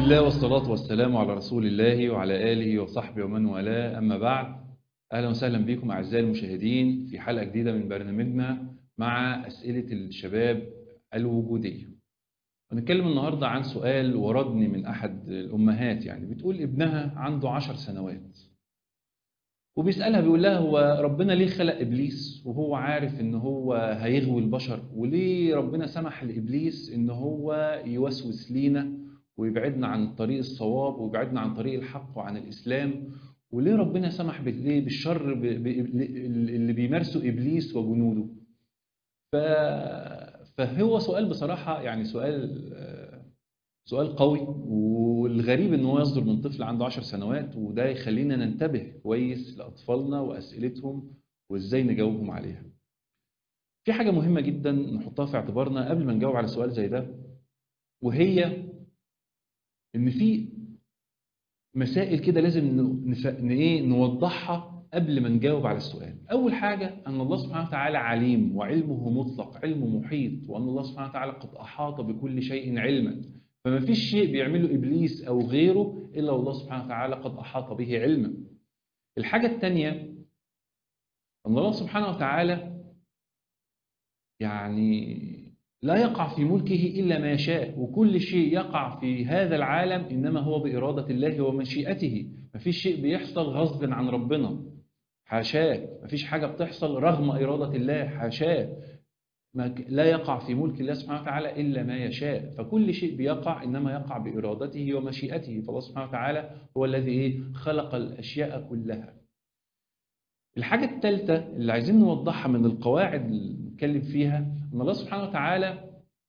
الله والصلاة والسلام على رسول الله وعلى آله وصحبه ومن والاه أما بعد أهلا وسهلا بكم أعزائي المشاهدين في حلقة جديدة من برنامجنا مع أسئلة الشباب الوجودية هنتكلم النهاردة عن سؤال وردني من أحد الأمهات يعني بتقول ابنها عنده عشر سنوات وبيسألها بيقول لها هو ربنا ليه خلق إبليس وهو عارف إن هو هيغوي البشر وليه ربنا سمح لإبليس إن هو يوسوس لينا ويبعدنا عن طريق الصواب ويبعدنا عن طريق الحق وعن الإسلام وليه ربنا سمح بالإيه بالشر ب- ب- اللي بيمارسه إبليس وجنوده ف... فهو سؤال بصراحة يعني سؤال آه، سؤال قوي والغريب ان هو يصدر من طفل عنده 10 سنوات وده يخلينا ننتبه كويس لأطفالنا وأسئلتهم وإزاي نجاوبهم عليها في حاجة مهمة جدا نحطها في اعتبارنا قبل ما نجاوب على سؤال زي ده وهي ان في مسائل كده لازم ن- نف... ن- ايه نوضحها قبل ما نجاوب على السؤال اول حاجه ان الله سبحانه وتعالى عليم وعلمه مطلق علم محيط وان الله سبحانه وتعالى قد احاط بكل شيء علما فما فيش شيء بيعمله ابليس او غيره الا والله سبحانه وتعالى قد احاط به علما الحاجه الثانيه ان الله سبحانه وتعالى يعني لا يقع في ملكه إلا ما يشاء وكل شيء يقع في هذا العالم إنما هو بإرادة الله ومشيئته مفيش شيء بيحصل غصب عن ربنا حاشاه مفيش حاجة بتحصل رغم إرادة الله حاشاه ما ك- لا يقع في ملك الله سبحانه وتعالى إلا ما يشاء فكل شيء بيقع إنما يقع بإرادته ومشيئته فالله سبحانه وتعالى هو الذي إيه خلق الأشياء كلها الحاجة الثالثة اللي عايزين نوضحها من القواعد اللي نتكلم فيها ان الله سبحانه وتعالى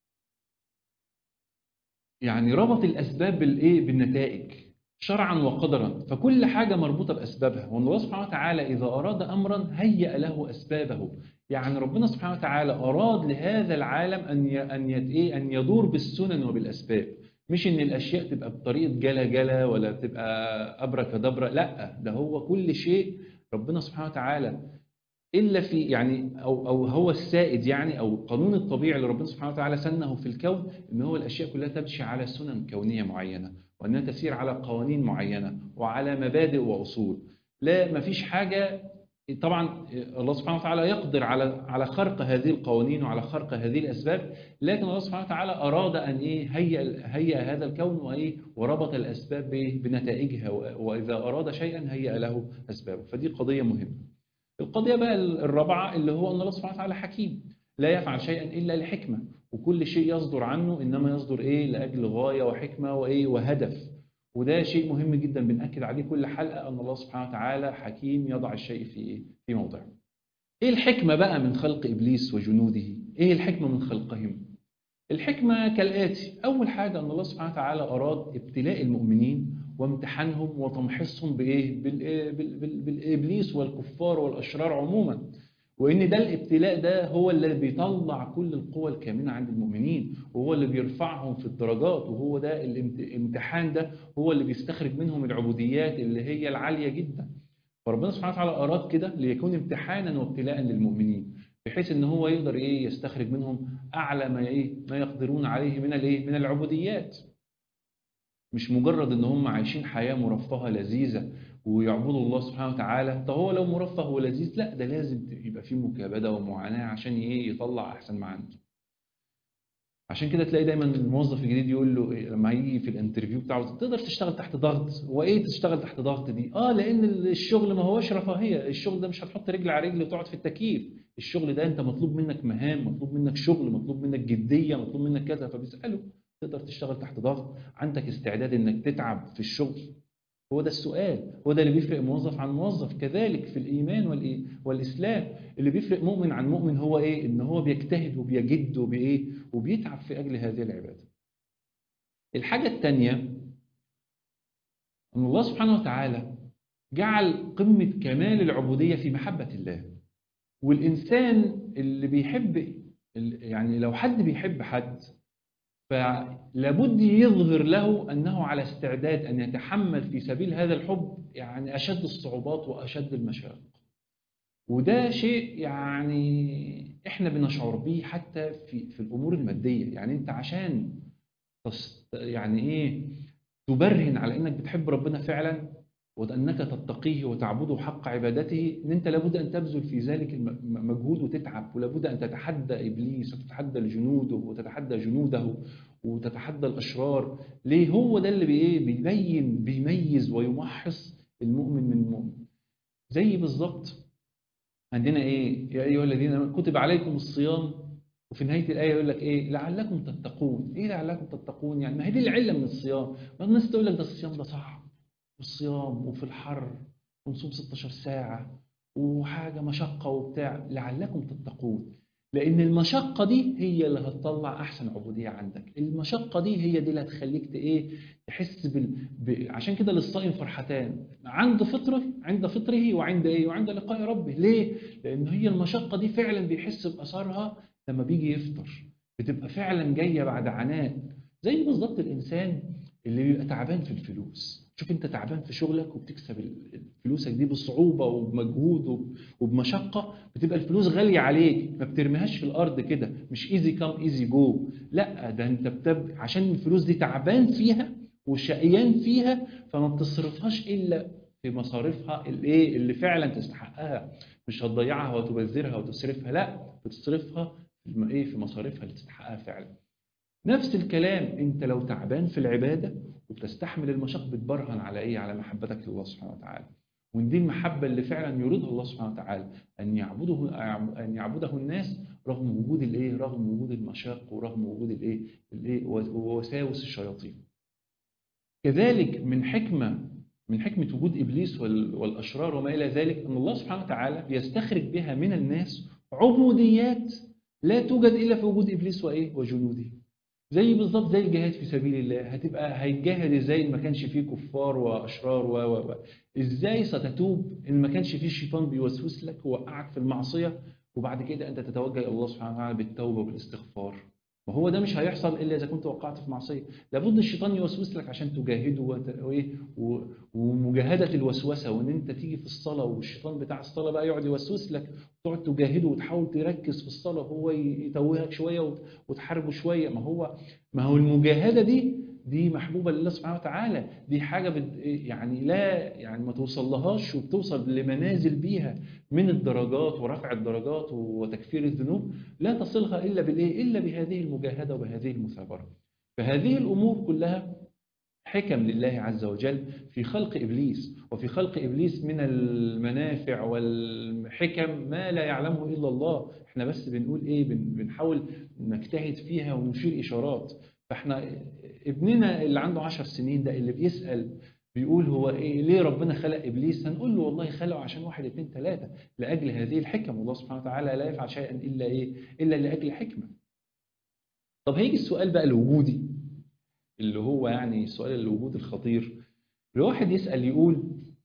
يعني ربط الاسباب بالايه بالنتائج شرعا وقدرا فكل حاجه مربوطه باسبابها وان الله سبحانه وتعالى اذا اراد امرا هيأ له اسبابه يعني ربنا سبحانه وتعالى اراد لهذا العالم ان ي... ان يت... ايه ان يدور بالسنن وبالاسباب مش ان الاشياء تبقى بطريقه جلا جلا ولا تبقى ابركدبره لا ده هو كل شيء ربنا سبحانه وتعالى الا في يعني او او هو السائد يعني او القانون الطبيعي اللي ربنا سبحانه وتعالى سنه في الكون ان هو الاشياء كلها تمشي على سنن كونيه معينه وانها تسير على قوانين معينه وعلى مبادئ واصول لا ما فيش حاجه طبعا الله سبحانه وتعالى يقدر على على خرق هذه القوانين وعلى خرق هذه الاسباب لكن الله سبحانه وتعالى اراد ان ايه هيئ هيئ هذا الكون وايه وربط الاسباب بإيه؟ بنتائجها واذا اراد شيئا هيئ له اسبابه فدي قضيه مهمه القضية بقى الرابعة اللي هو أن الله سبحانه وتعالى حكيم لا يفعل شيئا إلا لحكمة وكل شيء يصدر عنه إنما يصدر إيه لأجل غاية وحكمة وإيه وهدف وده شيء مهم جدا بنأكد عليه كل حلقة أن الله سبحانه وتعالى حكيم يضع الشيء في إيه في موضعه إيه الحكمة بقى من خلق إبليس وجنوده إيه الحكمة من خلقهم الحكمة كالآتي أول حاجة أن الله سبحانه وتعالى أراد ابتلاء المؤمنين وامتحانهم وتمحيصهم بايه بال- بال- بال- بالابليس والكفار والاشرار عموما وان ده الابتلاء ده هو اللي بيطلع كل القوى الكامنه عند المؤمنين وهو اللي بيرفعهم في الدرجات وهو ده الامت- الامتحان ده هو اللي بيستخرج منهم العبوديات اللي هي العاليه جدا فربنا سبحانه وتعالى اراد كده ليكون امتحانا وابتلاء للمؤمنين بحيث ان هو يقدر ايه يستخرج منهم اعلى ما ايه ما يقدرون عليه من الايه من العبوديات مش مجرد ان هم عايشين حياة مرفهة لذيذة ويعبدوا الله سبحانه وتعالى طب هو لو مرفه ولذيذ لا ده لازم يبقى فيه مكابدة ومعاناة عشان ايه يطلع احسن ما عنده عشان كده تلاقي دايما الموظف الجديد يقول له إيه لما يجي في الانترفيو بتاعه تقدر تشتغل تحت ضغط وايه تشتغل تحت ضغط دي اه لان الشغل ما هوش رفاهيه الشغل ده مش هتحط رجل على رجل وتقعد في التكييف الشغل ده انت مطلوب منك مهام مطلوب منك شغل مطلوب منك جديه مطلوب منك كذا فبيساله تقدر تشتغل تحت ضغط عندك استعداد انك تتعب في الشغل هو ده السؤال هو ده اللي بيفرق موظف عن موظف كذلك في الايمان والإيه؟ والاسلام اللي بيفرق مؤمن عن مؤمن هو ايه ان هو بيجتهد وبيجد وبايه وبيتعب في اجل هذه العباده الحاجه الثانيه ان الله سبحانه وتعالى جعل قمه كمال العبوديه في محبه الله والانسان اللي بيحب يعني لو حد بيحب حد فلابد يظهر له أنه على استعداد أن يتحمل في سبيل هذا الحب يعني أشد الصعوبات وأشد المشاق وده شيء يعني احنا بنشعر به حتى في في الامور الماديه يعني انت عشان تص- يعني ايه تبرهن على انك بتحب ربنا فعلا وانك تتقيه وتعبده حق عبادته ان انت لابد ان تبذل في ذلك الم- مجهود وتتعب ولابد ان تتحدى ابليس وتتحدى جنوده وتتحدى جنوده وتتحدى الاشرار ليه هو ده اللي بايه بيبين بيميز ويمحص المؤمن من المؤمن زي بالظبط عندنا ايه يا ايها الذين آمنوا كتب عليكم الصيام وفي نهايه الايه يقول لك ايه لعلكم تتقون ايه لعلكم تتقون يعني ما هي دي العله من الصيام ما الناس تقول لك ده الصيام ده صعب والصيام وفي الحر ونصوم 16 ساعه وحاجه مشقه وبتاع لعلكم تتقون لان المشقه دي هي اللي هتطلع احسن عبوديه عندك المشقه دي هي دي اللي هتخليك ت- ايه تحس بال... ب... عشان كده للصائم فرحتان عند فطره عند فطره وعند ايه وعند لقاء ربه ليه لان هي المشقه دي فعلا بيحس باثارها لما بيجي يفطر بتبقى فعلا جايه بعد عناء زي بالظبط الانسان اللي بيبقى تعبان في الفلوس شوف انت تعبان في شغلك وبتكسب ال- فلوسك دي بصعوبه وبمجهود وب- وبمشقه بتبقى الفلوس غاليه عليك ما بترميهاش في الارض كده مش ايزي كام ايزي جو لا ده انت بتب... عشان الفلوس دي تعبان فيها وشقيان فيها فما بتصرفهاش الا في مصاريفها الايه اللي فعلا تستحقها مش هتضيعها وتبذرها وتصرفها لا بتصرفها في الم- ايه في مصاريفها اللي تستحقها فعلا نفس الكلام انت لو تعبان في العباده وبتستحمل المشق بتبرهن على ايه على محبتك لله سبحانه وتعالى وان دي المحبه اللي فعلا يريدها الله سبحانه وتعالى ان يعبده ان يعبده الناس رغم وجود الايه رغم وجود المشاق ورغم وجود الايه الايه ووساوس الشياطين كذلك من حكمه من حكمه وجود ابليس وال- والاشرار وما الى ذلك ان الله سبحانه وتعالى بيستخرج بها من الناس عبوديات لا توجد الا في وجود ابليس وايه وجنوده زي بالظبط زي الجهاد في سبيل الله هتبقى هيتجاهد ازاي إن ما كانش فيه كفار واشرار و و و ازاي ستتوب ان ما كانش فيه شيطان بيوسوس لك ووقعك في المعصيه وبعد كده انت تتوجه الى الله سبحانه وتعالى بالتوبه والاستغفار وهو ده مش هيحصل الا اذا كنت وقعت في معصيه لابد الشيطان يوسوس لك عشان تجاهده وت- وإيه؟ و- ومجاهده الوسوسه وان انت تيجي في الصلاه والشيطان بتاع الصلاه بقى يقعد يوسوس لك تقعد تجاهده وتحاول تركز في الصلاه وهو يتوهك شويه وت- وتحاربه شويه ما هو ما هو المجاهده دي دي محبوبه لله سبحانه وتعالى دي حاجه بت يعني لا يعني ما توصلهاش وبتوصل لمنازل بيها من الدرجات ورفع الدرجات وتكفير الذنوب لا تصلها الا بالايه الا بهذه المجاهده وبهذه المثابره فهذه الامور كلها حكم لله عز وجل في خلق ابليس وفي خلق ابليس من المنافع والحكم ما لا يعلمه الا الله احنا بس بنقول ايه بن- بنحاول نجتهد فيها ونشير اشارات فاحنا ابننا اللي عنده عشر سنين ده اللي بيسال بيقول هو ايه ليه ربنا خلق ابليس هنقول له والله خلقه عشان واحد اتنين تلاته لاجل هذه الحكم والله سبحانه وتعالى لا يفعل شيئا الا ايه الا لاجل حكمه طب هيجي السؤال بقى الوجودي اللي هو يعني السؤال الوجود الخطير الواحد يسأل يقول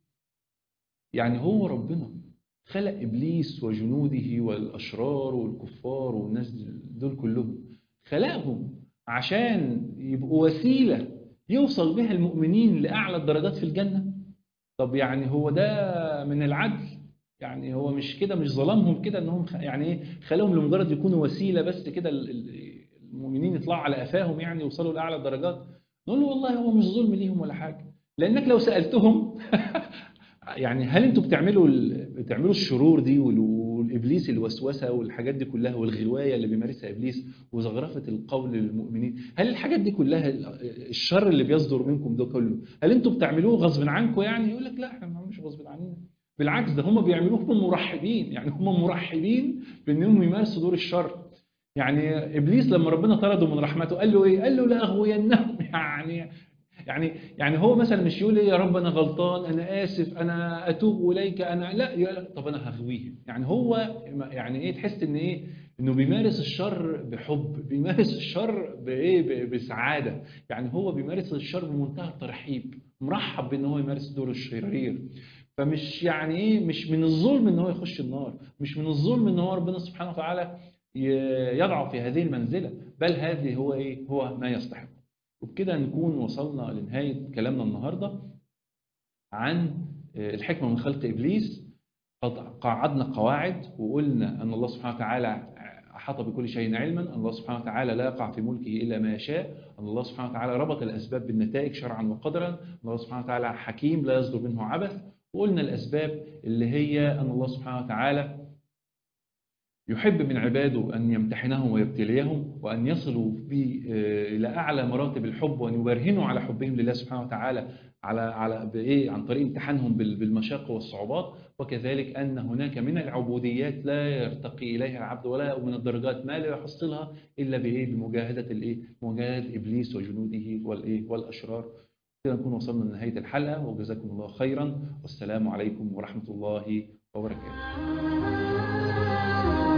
يعني هو ربنا خلق إبليس وجنوده والأشرار والكفار والناس دول كلهم خلقهم عشان يبقوا وسيلة يوصل بها المؤمنين لأعلى الدرجات في الجنة طب يعني هو ده من العدل يعني هو مش كده مش ظلمهم كده انهم خ- يعني ايه خلقهم لمجرد يكونوا وسيله بس كده ال- ال- المؤمنين يطلعوا على قفاهم يعني يوصلوا لاعلى الدرجات نقول له والله هو مش ظلم ليهم ولا حاجه لانك لو سالتهم يعني هل انتوا بتعملوا ال- بتعملوا الشرور دي وال- والابليس الوسوسه والحاجات دي كلها والغوايه اللي بيمارسها ابليس وزخرفه القول للمؤمنين هل الحاجات دي كلها ال- الشر اللي بيصدر منكم ده كله هل انتوا بتعملوه غصب عنكم يعني يقول لك لا احنا ما بنعملوش غصب عننا بالعكس ده هم بيعملوه هم مرحبين يعني هم مرحبين بانهم يمارسوا دور الشر يعني ابليس لما ربنا طرده من رحمته قال له ايه قال له لاغوينهم يعني يعني يعني هو مثلا مش يقول ايه يا رب انا غلطان انا اسف انا اتوب اليك انا لا يقول طب انا هغويهم يعني هو يعني ايه تحس ان ايه انه بيمارس الشر بحب بيمارس الشر بايه ب- بسعاده يعني هو بيمارس الشر بمنتهى الترحيب مرحب بان هو يمارس دور الشرير فمش يعني ايه مش من الظلم ان هو يخش النار مش من الظلم ان هو ربنا سبحانه وتعالى ي- يضعه في هذه المنزله بل هذه هو ايه هو ما يستحق وبكده نكون وصلنا لنهايه كلامنا النهارده عن الحكمه من خلق ابليس قد قعدنا قواعد وقلنا ان الله سبحانه وتعالى أحاط بكل شيء علما أن الله سبحانه وتعالى لا يقع في ملكه إلا ما يشاء أن الله سبحانه وتعالى ربط الأسباب بالنتائج شرعا وقدرا أن الله سبحانه وتعالى حكيم لا يصدر منه عبث وقلنا الأسباب اللي هي أن الله سبحانه وتعالى يحب من عباده أن يمتحنهم ويبتليهم وأن يصلوا بي إلى أعلى مراتب الحب وأن يبرهنوا على حبهم لله سبحانه وتعالى على على بإيه عن طريق امتحانهم بالمشاق والصعوبات وكذلك أن هناك من العبوديات لا يرتقي إليها العبد ولا من الدرجات ما لا يحصلها إلا بإيه بمجاهدة الإيه مجاهدة إبليس وجنوده والإيه والأشرار كده نكون وصلنا لنهاية الحلقة وجزاكم الله خيرا والسلام عليكم ورحمة الله وبركاته